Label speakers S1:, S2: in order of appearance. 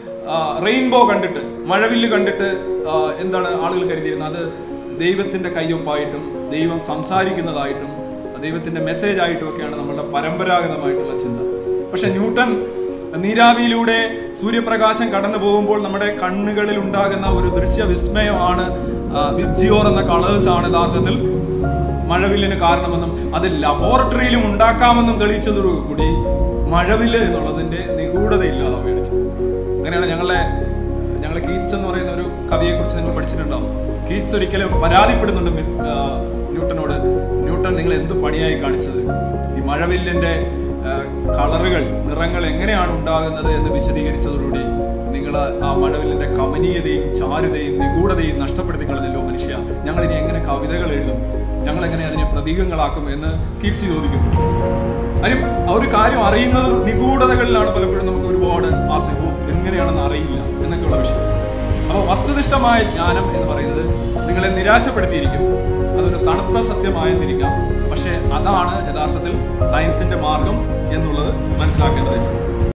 S1: Rainbow കണ്ടിട്ട് മഴവില്ല് കണ്ടിട്ട് ആ, എന്താണ് ആളുകൾ കരുതിയിരുന്നത് അത് ദൈവത്തിന്റെ കയ്യൊപ്പായിട്ടും ദൈവം സംസാരിക്കുന്നതായിട്ടും ദൈവത്തിന്റെ മെസ്സേജ് ആയിട്ടും ഒക്കെയാണ് നമ്മളുടെ പരമ്പരാഗതമായിട്ടുള്ള ചിന്ത പക്ഷെ ന്യൂട്ടൺ നീരാവിയിലൂടെ സൂര്യപ്രകാശം കടന്നു പോകുമ്പോൾ നമ്മുടെ കണ്ണുകളിൽ ഉണ്ടാകുന്ന ഒരു ദൃശ്യ വിസ്മയമാണ് വിബ്ജിയോർ എന്ന കളേഴ്സ് ആണ് യഥാർത്ഥത്തിൽ മഴവില്ലിന് കാരണമെന്നും അത് ലബോറട്ടറിയിലും ഉണ്ടാക്കാമെന്നും തെളിയിച്ചതോടുകൂടി മഴവില്ല് എന്നുള്ളതിന്റെ നിഗൂഢത ഇല്ലാതാവുകയാണ് ചെയ്തത്. അങ്ങനെയാണ് ഞങ്ങളെ ഞങ്ങളെ കീറ്റ്സ് എന്ന് പറയുന്ന ഒരു കവിയെ കുറിച്ച് നിങ്ങൾ പഠിച്ചിട്ടുണ്ടാവും കീറ്റ്സ് ഒരിക്കലും പരാതിപ്പെടുന്നുണ്ട് മി- ആ, ന്യൂട്ടനോട് ന്യൂട്ടൻ നിങ്ങൾ എന്ത് പണിയായി കാണിച്ചത് ഈ മഴവില്ലിന്റെ ആ, കളറുകൾ നിറങ്ങൾ എങ്ങനെയാണ് ഉണ്ടാകുന്നത് എന്ന് വിശദീകരിച്ചതോടുകൂടി നിങ്ങൾ ആ മഴവില്ലിന്റെ കമനീയതയും ചാരുതയും നിഗൂഢതയും നഷ്ടപ്പെടുത്തി കളഞ്ഞല്ലോ മനുഷ്യ ഞങ്ങൾ ഇനി എങ്ങനെ കവിതകൾ എഴുതും ഞങ്ങൾ എങ്ങനെ അതിനെ പ്രതീകങ്ങളാക്കും എന്ന് കീറ്റ്സ് ചോദിക്കുന്നു കാര്യം ആ ഒരു കാര്യം അറിയുന്നത് നിഗൂഢതകളിലാണ് പലപ്പോഴും നമുക്ക് ഒരുപാട് ആശയം ഓ, എങ്ങനെയാണെന്ന് അറിയില്ല എന്നൊക്കെയുള്ള വിഷയം അപ്പോൾ വസ്തുനിഷ്ഠമായ ജ്ഞാനം എന്ന് പറയുന്നത് നിങ്ങളെ നിരാശപ്പെടുത്തിയിരിക്കും അതൊരു തണുത്ത സത്യമായെന്നിരിക്കാം പക്ഷേ അതാണ് യഥാർത്ഥത്തിൽ സയൻസിന്റെ മാർഗം എന്നുള്ളത് മനസ്സിലാക്കേണ്ടതായിട്ടുണ്ട്